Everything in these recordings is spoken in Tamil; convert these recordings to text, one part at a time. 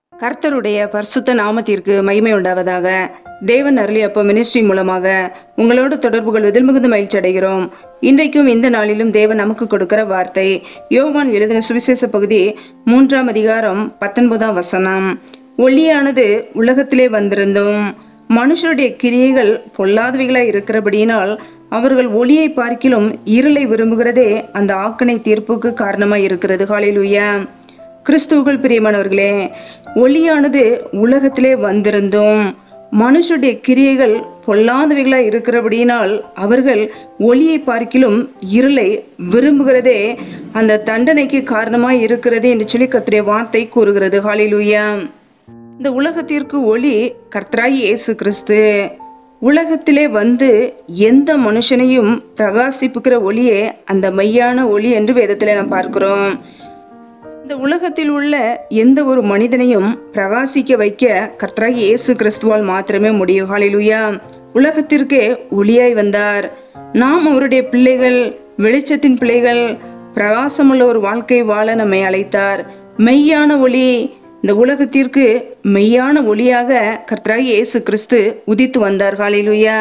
கர்த்தருடைய பரிசுத்த நாமத்திற்கு மகிமை உண்டாவதாக தேவன் அருளி அப்போ மினிஸ்ட்ரி மூலமாக உங்களோடு தொடர்பு கொள்வதில் மிகுந்த மகிழ்ச்சி அடைகிறோம் இன்றைக்கும் இந்த நாளிலும் தேவன் நமக்கு கொடுக்கிற வார்த்தை யோவான் எழுதின சுவிசேஷ பகுதி மூன்றாம் அதிகாரம் பத்தொன்பதாம் வசனம் ஒளியானது உலகத்திலே வந்திருந்தும் மனுஷருடைய கிரியைகள் பொல்லாதவைகளாய் இருக்கிறபடியினால் அவர்கள் ஒளியை பார்க்கிலும் இருளை விரும்புகிறதே அந்த ஆக்கனை தீர்ப்புக்கு காரணமாய் இருக்கிறது ஹalleluya கிறிஸ்துவுக்குள் பிரியமானவர்களே ஒளியானது உலகத்திலே வந்திருந்தும் மனுஷருடைய கிரியைகள் பொல்லாதவைகளாய் இருக்கிறபடியினால் அவர்கள் ஒளியை பார்க்கிலும் இருளை விரும்புகிறதே அந்த தண்டனைக்கு காரணமாய் இருக்கிறது என்று சொல்லி கர்த்தருடைய வார்த்தை கூறுகிறது ஹalleluya இந்த உலகத்திற்கு ஒளி கர்த்தராய் இயேசு கிறிஸ்து உலகத்திலே வந்து எந்த மனுஷனையும் பிரகாசிப்புக்கிற ஒளியே அந்த மெய்யான ஒளி என்று வேதத்திலே நாம் பார்க்கிறோம் இந்த உலகத்தில் உள்ள எந்த ஒரு மனிதனையும் பிரகாசிக்க வைக்க கர்த்தராய் இயேசு கிறிஸ்துவால் மாத்திரமே முடியும் ஹalleluya உலகத்திற்கே ஒளியாய் வந்தார் நாம் அவருடைய பிள்ளைகள் வெளிச்சத்தின் பிள்ளைகள் பிரகாசமுள்ள ஒரு வாழ்க்கை வாழ நம்மை அழைத்தார் மெய்யான ஒளி இந்த உலகத்திற்கு மெய்யான ஒளியாக கர்த்தராய் இயேசு கிறிஸ்து உதித்து வந்தார் ஹalleluya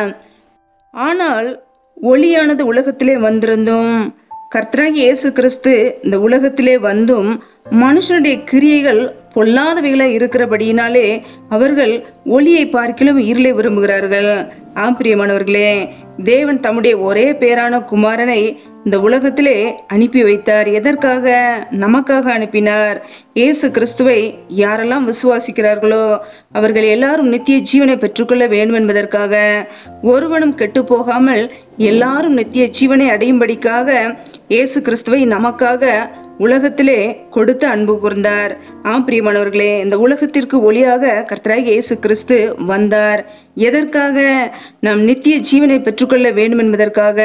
ஆனால் ஒளியானது உலகத்திலே வந்திருந்தும் கர்த்தராகி இயேசு கிறிஸ்து இந்த உலகத்திலே வந்தும் மனுஷனுடைய கிரியைகள் பொல்லாதவைகளாய் இருக்கிறபடியினாலே அவர்கள் ஒளியை பார்க்கிலும் இருளை விரும்புகிறார்கள் ஆம் பிரியமானவர்களே தேவன் தம்முடைய ஒரே பேரான குமாரனை இந்த உலகத்திலே அனுப்பி வைத்தார் எதற்காக நமக்காக அனுப்பினார் இயேசு கிறிஸ்துவை யாரெல்லாம் விசுவாசிக்கிறார்களோ அவர்கள் எல்லாரும் நித்திய ஜீவனை பெற்றுக்கொள்ள வேண்டும் என்பதற்காக ஒருவனும் கெட்டு போகாமல் எல்லாரும் நித்திய ஜீவனை அடையும்படிக்காக இயேசு கிறிஸ்துவை நமக்காக உலகத்திலே கொடுத்து அன்பு கூர்ந்தார் ஆம் பிரியமானவர்களே இந்த உலகத்திற்கு ஒளியாக கர்த்தராக இயேசு கிறிஸ்து வந்தார் எதற்காக நாம் நித்திய ஜீவனை பெற்றுக்கொள்ள வேண்டும் என்பதற்காக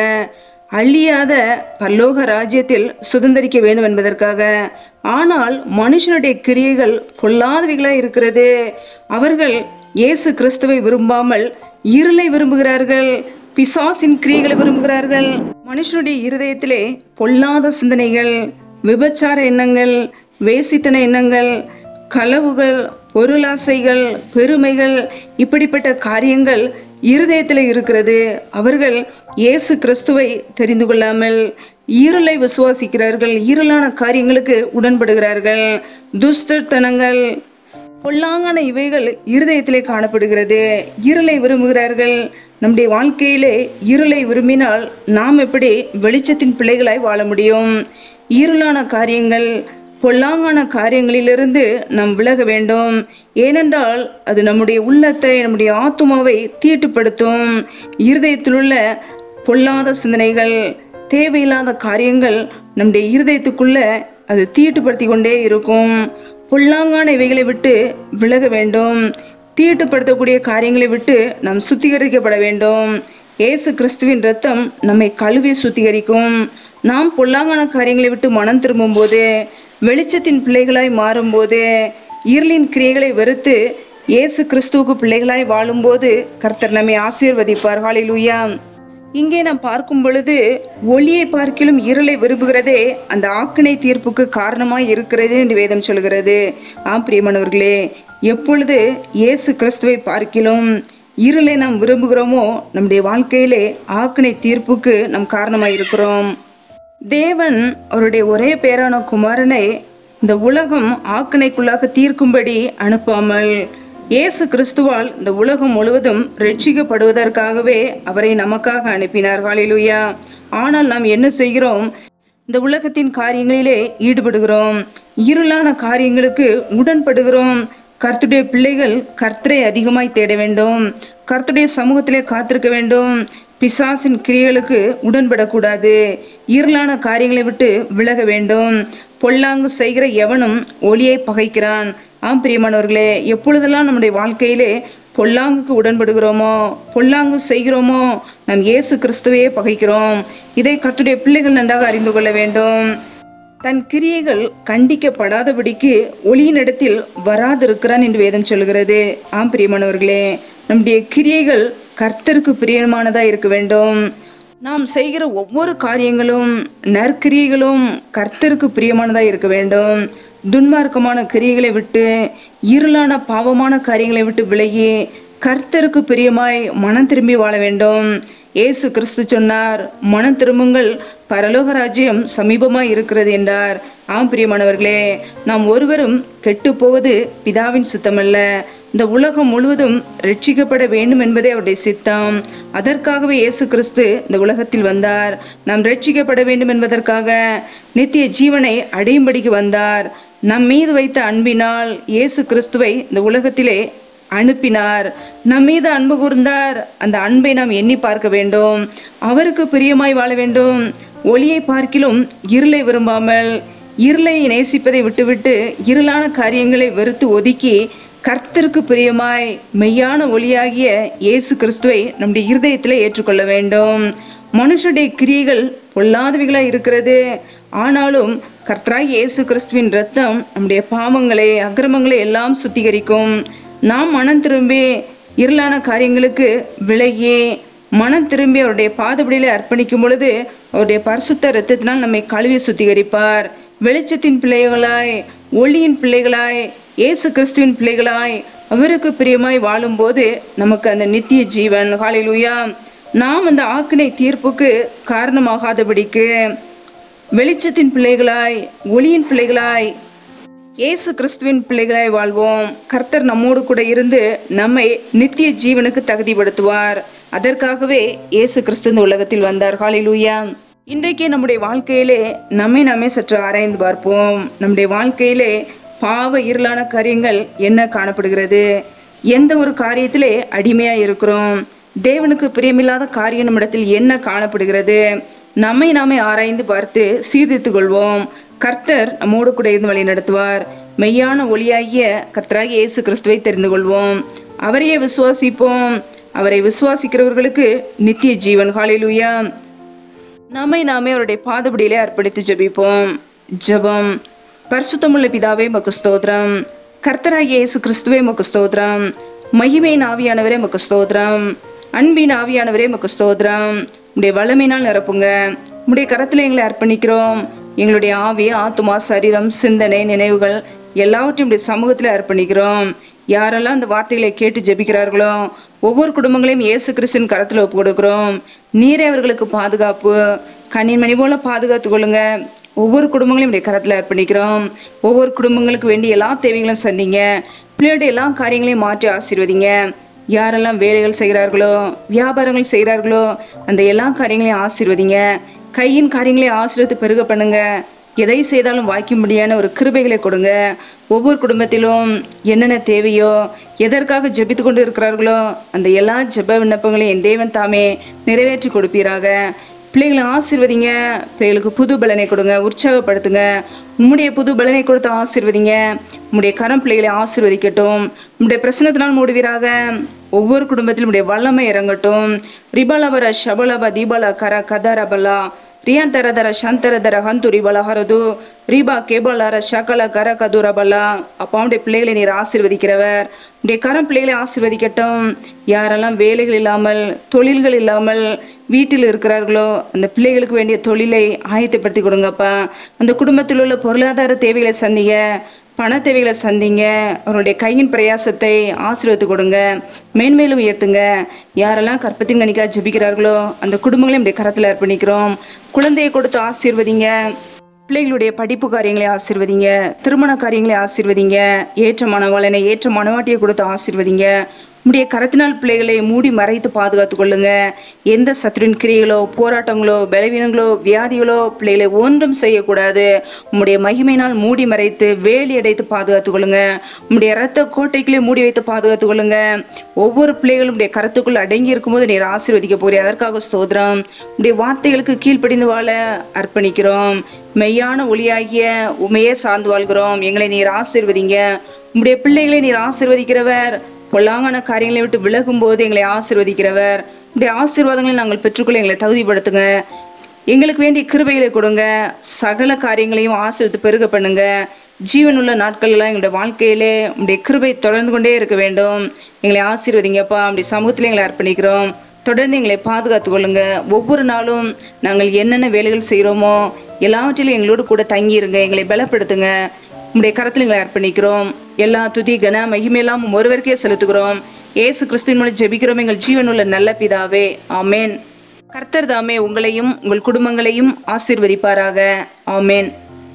அழியாத பல்லோக ராஜ்யத்தில் சுதந்திரிக்க வேண்டும் என்பதற்காக ஆனால் மனுஷனுடைய கிரியைகள் பொல்லாதவைகளாய் இருக்கிறது அவர்கள் இயேசு கிறிஸ்துவை விரும்பாமல் இருளை விரும்புகிறார்கள் பிசாசின் கிரியைகளை விரும்புகிறார்கள் மனுஷனுடைய இருதயத்திலே பொல்லாத சிந்தனைகள் விபச்சார எண்ணங்கள் வேசித்தன எண்ணங்கள் களவுகள் பொருளாசைகள் பெருமைகள் இப்படிப்பட்ட காரியங்கள் இருதயத்தில் இருக்கிறது அவர்கள் இயேசு கிறிஸ்துவை தெரிந்து கொள்ளாமல் இருளை விசுவாசிக்கிறார்கள் இருளான காரியங்களுக்கு உடன்படுகிறார்கள் துஷ்டத்தனங்கள் பொல்லாங்கான இவைகள் இருதயத்திலே காணப்படுகிறது இருளை விரும்புகிறார்கள் நம்முடைய வாழ்க்கையிலே இருளை விரும்பினால் நாம் எப்படி வெளிச்சத்தின் பிள்ளைகளாய் வாழ முடியும் இருளான காரியங்கள் பொல்லாங்கான காரியங்களிலிருந்து நாம் விலக வேண்டும் ஏனென்றால் அது நம்முடைய உள்ளத்தை நம்முடைய ஆத்துமாவை தீட்டுப்படுத்தும் இருதயத்தில் உள்ள பொல்லாத சிந்தனைகள் தேவையில்லாத காரியங்கள் நம்முடைய இருதயத்துக்குள்ள அது தீட்டுப்படுத்தி கொண்டே இருக்கும் பொல்லாங்கான இவைகளை விட்டு விலக வேண்டும் தீட்டுப்படுத்தக்கூடிய காரியங்களை விட்டு நாம் சுத்திகரிக்கப்பட வேண்டும் இயேசு கிறிஸ்துவின் ரத்தம் நம்மை கழுவி சுத்திகரிக்கும் நாம் பொல்லாங்கான காரியங்களை விட்டு மனம் திரும்பும்போது வெளிச்சத்தின் பிள்ளைகளாய் மாறும்போது இருளின் கிரியைகளை வெறுத்து இயேசு கிறிஸ்துவுக்கு பிள்ளைகளாய் வாழும்போது கர்த்தர் நம்மை ஆசீர்வதிப்பார் ஹalleluya இங்கே நாம் பார்க்கும் பொழுது ஒளியை பார்க்கிலும் இருளை விரும்புகிறதே அந்த ஆக்கினை தீர்ப்புக்கு காரணமாய் இருக்கிறது என்று வேதம் சொல்கிறது ஆம் பிரியமானவர்களே எப்பொழுது இயேசு கிறிஸ்துவை பார்க்கிலும் இருளை நாம் விரும்புகிறோமோ நம்முடைய வாழ்க்கையிலே ஆக்கினை தீர்ப்புக்கு நாம் காரணமாய் இருக்கிறோம் தேவன் அவருடைய ஒரே பேரான குமாரனை இந்த உலகம் ஆக்கினைக்குள்ளாக தீர்க்கும்படி அனுப்பாமல் இயேசு கிறிஸ்துவால் இந்த உலகம் முழுவதும் ரட்சிக்கப்படுவதற்காகவே அவரை நமக்காக அனுப்பினார் ஹalleluya ஆனால் நாம் என்ன செய்கிறோம் இந்த உலகத்தின் காரியங்களிலே ஈடுபடுகிறோம் இருளான காரியங்களுக்கு உடன்படுகிறோம் கர்த்துடைய பிள்ளைகள் கர்த்தரை அதிகமாய் தேட வேண்டும் கர்த்துடைய சமூகத்திலே காத்திருக்க வேண்டும் பிசாசின் கிரியைகளுக்கு உடன்படக்கூடாது இருளான காரியங்களை விட்டு விலக வேண்டும் பொல்லாங்கு செய்கிற எவனும் ஒளியை பகைக்கிறான் ஆம் பிரியமானவர்களே எப்பொழுதெல்லாம் நம்முடைய வாழ்க்கையிலே பொல்லாங்குக்கு உடன்படுகிறோமோ பொல்லாங்கு செய்கிறோமோ நாம் இயேசு கிறிஸ்துவையே பகைக்கிறோம் இதை கர்த்துடைய பிள்ளைகள் நன்றாக அறிந்து கொள்ள வேண்டும் தன் கிரியைகள் கண்டிக்கப்படாதபடிக்கு ஒளியினிடத்தில் வராதிருக்கிறான் என்று வேதம் சொல்கிறது ஆம் பிரியமானவர்களே நம்முடைய கிரியைகள் கர்த்தருக்கு பிரியமானதா இருக்க வேண்டும் நாம் செய்கிற ஒவ்வொரு காரியங்களும் நற்கிரியைகளும் கர்த்தருக்கு பிரியமானதாக இருக்க வேண்டும் துன்மார்க்கமான கிரியைகளை விட்டு இருளான பாவமான காரியங்களை விட்டு விலகி கர்த்தருக்கு பிரியமாய் மனம் திரும்பி வாழ வேண்டும் இயேசு கிறிஸ்து சொன்னார் மனம் திரும்புங்கள் பரலோக ராஜ்யம் சமீபமாய் இருக்கிறது என்றார் ஆம் பிரியமானவர்களே நாம் ஒருவரும் கெட்டு போவது பிதாவின் சித்தமல்ல இந்த உலகம் முழுவதும் ரட்சிக்கப்பட வேண்டும் என்பதே அவருடைய சித்தம் அதற்காகவே இயேசு கிறிஸ்து இந்த உலகத்தில் வந்தார் நாம் ரட்சிக்கப்பட வேண்டும் என்பதற்காக நித்திய ஜீவனை அடையும்படிக்கு வந்தார் நம் மீது வைத்த அன்பினால் இயேசு கிறிஸ்துவை இந்த உலகத்திலே அனுப்பினார் நம் மீது அன்பு கூர்ந்தார் அந்த அன்பை நாம் எண்ணி பார்க்க வேண்டும் அவருக்கு பிரியமாய் வாழ வேண்டும் ஒளியை பார்க்கிலும் இருளை விரும்பாமல் இருளை நேசிப்பதை விட்டுவிட்டு இருளான காரியங்களை வெறுத்து ஒதுக்கி கர்த்தருக்கு பிரியமாய் மெய்யான ஒளியாகிய இயேசு கிறிஸ்துவை நம்முடைய இருதயத்தில் ஏற்றுக்கொள்ள வேண்டும் மனுஷருடைய கிரியைகள் பொல்லாதவைகளாய் இருக்கிறது ஆனாலும் கர்த்தராய் இயேசு கிறிஸ்துவின் ரத்தம் நம்முடைய பாவங்களை அக்கிரமங்களை எல்லாம் சுத்திகரிக்கும் நாம் மனம் திரும்பி இருளான காரியங்களுக்கு விலகி மனம் திரும்பி அவருடைய பாதபடியில அர்ப்பணிக்கும் பொழுது அவருடைய பரிசுத்த இரத்தத்தினால் நம்மை கழுவி சுத்திகரிப்பார் வெளிச்சத்தின் பிள்ளைகளாய் ஒளியின் பிள்ளைகளாய் இயேசு கிறிஸ்துவின் பிள்ளைகளாய் அவருக்கு பிரியமாய் வாழும்போது நமக்கு அந்த நித்திய ஜீவன் ஹalleluya நாம் அந்த ஆக்கினை தீர்ப்புக்கு காரணமாகாதபடிக்கு வெளிச்சத்தின் பிள்ளைகளாய் ஒளியின் பிள்ளைகளாய் இயேசு கிறிஸ்துவின் பிள்ளைகளாய் வாழ்வோம் கர்த்தர் நம்மோடு கூட இருந்து நம்மை நித்திய ஜீவனுக்கு தகுதிப்படுத்துவார் அதற்காகவே இயேசு கிறிஸ்து இந்த உலகத்தில் வந்தார் ஹalleluya இன்றைக்கு நம்முடைய வாழ்க்கையிலே நம்மை நாமே சற்று ஆராய்ந்து பார்ப்போம் நம்முடைய வாழ்க்கையிலே பாவ இருளான காரியங்கள் என்ன காணப்படுகிறது எந்த ஒரு காரியத்திலே அடிமையா இருக்கிறோம் தேவனுக்கு பிரியமில்லாத காரியம் நம்மிடத்தில் என்ன காணப்படுகிறது நம்மை நாமே ஆராய்ந்து பார்த்து சீர்திருத்துக் கொள்வோம் கர்த்தர் நம்மோடு கூட இருந்து வழி நடத்துவார் மெய்யான ஒளியாகிய கர்த்தராகிய இயேசு கிறிஸ்துவை தெரிந்து கொள்வோம் அவரையே விசுவாசிப்போம் அவரை விசுவாசிக்கிறவர்களுக்கு நித்திய ஜீவன் ஹalleluya நம்மை நாமே அவருடைய பாதபடியிலே அர்ப்பணித்து ஜெபிப்போம் ஜெபம் பரிசுத்தமுள்ள பிதாவே மக்கு ஸ்தோத்திரம் கர்த்தராகிய இயேசு கிறிஸ்துவே மக்கு ஸ்தோத்திரம் மகிமையின் ஆவியானவரே மக்கு ஸ்தோத்திரம் அன்பின் ஆவியானவரே மக்கு ஸ்தோத்திரம் உடைய வல்லமையினால் நிரப்புங்க உடைய கரத்தில் எங்களை அர்ப்பணிக்கிறோம் எங்களுடைய ஆவி ஆத்துமா சரீரம் சிந்தனை நினைவுகள் எல்லாவற்றையும் உடைய சமூகத்தில் அர்ப்பணிக்கிறோம் யாரெல்லாம் அந்த வார்த்தைகளை கேட்டு ஜெபிக்கிறார்களோ ஒவ்வொரு குடும்பங்களையும் இயேசு கிறிஸ்தின் கரத்தில் ஒப்பு கொடுக்கிறோம் நீரே அவர்களுக்கு பாதுகாப்பு கண்ணின் மணி போல பாதுகாத்து கொள்ளுங்க ஒவ்வொரு குடும்பங்களையும் உடைய கரத்தில் அர்ப்பணிக்கிறோம் ஒவ்வொரு குடும்பங்களுக்கு வேண்டிய எல்லா தேவைகளும் சந்திங்க பிள்ளையோட எல்லா காரியங்களையும் மாற்றி ஆசீர்வதிங்க யாரெல்லாம் வேலைகள் செய்கிறார்களோ வியாபாரங்கள் செய்கிறார்களோ அந்த எல்லா காரியங்களையும் ஆசீர்வதிங்க கையின் காரியங்களையும் ஆசீர்வத்து பெருக பண்ணுங்க எதை செய்தாலும் வாய்க்கும்படியான ஒரு கிருபைகளை கொடுங்க ஒவ்வொரு குடும்பத்திலும் என்னென்ன தேவையோ எதற்காக ஜெபித்து கொண்டு இருக்கிறார்களோ அந்த எல்லா ஜெப விண்ணப்பங்களையும் என் தேவன் தாமே நிறைவேற்றி கொடுப்பீராக பிள்ளைகளை ஆசீர்வதிங்க பிள்ளைகளுக்கு புது பலனை கொடுங்க உற்சாகப்படுத்துங்க உம்முடைய புது பலனை கொடுத்து ஆசீர்வதிங்க உம்முடைய கரம் பிள்ளைகளை ஆசீர்வதிக்கட்டும் உம்முடைய பிரசனத்தினால் மூடுவீராக ஒவ்வொரு குடும்பத்திலும் உடைய வல்லமை இறங்கட்டும் ரிபலபர ಶಬಲಬ ದೀಬಲ ಕರ ಕದರಬಲ ರಿಯಂತರದರ ಶಂತರದರ ಹಂತು ರಿಬಲ ಹರದು ரிபா கேபலார சகல கர கதுரபலா அப்பா உடைய பிள்ளைகளை நீர் ஆசீர்வதிக்கிறவர் உடைய கரம் பிள்ளைகளை ஆசீர்வதிக்கட்டும் யாரெல்லாம் வேலைகள் இல்லாமல் தொழில்கள் இல்லாமல் வீட்டில் இருக்கிறார்களோ அந்த பிள்ளைகளுக்கு வேண்டிய தொழிலை ஆயத்தப்படுத்தி கொடுங்கப்பா அந்த குடும்பத்தில் உள்ள பொருளாதார தேவைகளை சந்திங்க பண தேவைகளை சந்திங்க அவருடைய கையின் பிரயாசத்தை ஆசீர்வத்து கொடுங்க மேன்மேலும் உயர்த்துங்க யாரெல்லாம் கற்பத்தின் கணிக்கா ஜெபிக்கிறார்களோ அந்த குடும்பங்களையும் இப்படி கரத்தில் அர்ப்பணிக்கிறோம் குழந்தையை கொடுத்து ஆசீர்வதிங்க பிள்ளைகளுடைய படிப்பு காரியங்களை ஆசீர்வதிங்க திருமண காரியங்களை ஆசீர்வதிங்க ஏற்ற மனவாளனை ஏற்ற மனவாட்டியை கொடுத்து ஆசீர்வதிங்க உடைய கரத்தினால் பிள்ளைகளை மூடி மறைத்து பாதுகாத்து கொள்ளுங்க எந்த சத்துருவின் கிரியைகளோ போராட்டங்களோ பலவீனங்களோ வியாதிகளோ பிள்ளைகளை ஒன்றும் செய்யக்கூடாது உம்முடைய மகிமையினால் மூடி மறைத்து வேலி அடைத்து பாதுகாத்து கொள்ளுங்க உம்முடைய ரத்த கோட்டைக்குள்ளே மூடி வைத்து பாதுகாத்து கொள்ளுங்க ஒவ்வொரு பிள்ளைகளும் உடைய கரத்துக்குள் அடங்கி இருக்கும்போது நீர் ஆசீர்வதிக்க போறீர் அதற்காக ஸ்தோத்திரம் உடைய வார்த்தைகளுக்கு கீழ்ப்படிந்து வாழ அர்ப்பணிக்கிறோம் மெய்யான ஒளியாகிய உமையே சார்ந்து வாழ்கிறோம் எங்களை நீர் ஆசீர்வதிங்க உம்முடைய பிள்ளைகளை நீர் ஆசீர்வதிக்கிறவர் பொல்லாங்கான காரியங்களை விட்டு விலகும் போது எங்களை ஆசீர்வதிக்கிறவர் உடைய ஆசீர்வாதங்களை நாங்கள் பெற்றுக்கொள்ள எங்களை தகுதிப்படுத்துங்க எங்களுக்கு வேண்டிய கிருபைகளை கொடுங்க சகல காரியங்களையும் ஆசீர்வத்து பெருக பண்ணுங்க ஜீவனுள்ள நாட்கள்லாம் எங்களுடைய வாழ்க்கையிலே உடைய கிருபை தொடர்ந்து கொண்டே இருக்க வேண்டும் எங்களை ஆசீர்வதிங்கப்பா அப்படி சமூகத்தில் எங்களை அர்ப்பணிக்கிறோம் தொடர்ந்து எங்களை பாதுகாத்துக் கொள்ளுங்க ஒவ்வொரு நாளும் நாங்கள் என்னென்ன வேலைகள் செய்கிறோமோ எல்லாவற்றிலும் எங்களோடு கூட தங்கியிருங்க எங்களை பலப்படுத்துங்க உங்களுடைய கரத்தில் எங்களை அர்ப்பணிக்கிறோம் எல்லா துதி கன மகிமையெல்லாம் உம் ஒருவருக்கே செலுத்துகிறோம் ஏசு கிறிஸ்துவின் மூலம் ஜெபிக்கிறோம் எங்கள் ஜீவனுள்ள நல்ல பிதாவே ஆமேன் கர்த்தர் தாமே உங்களையும் உங்கள் குடும்பங்களையும் ஆசீர்வதிப்பாராக ஆமேன்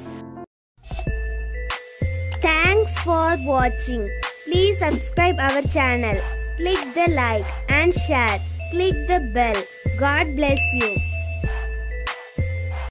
Thanks for watching. Please subscribe our channel. Click the like and share. Click the bell. God bless you.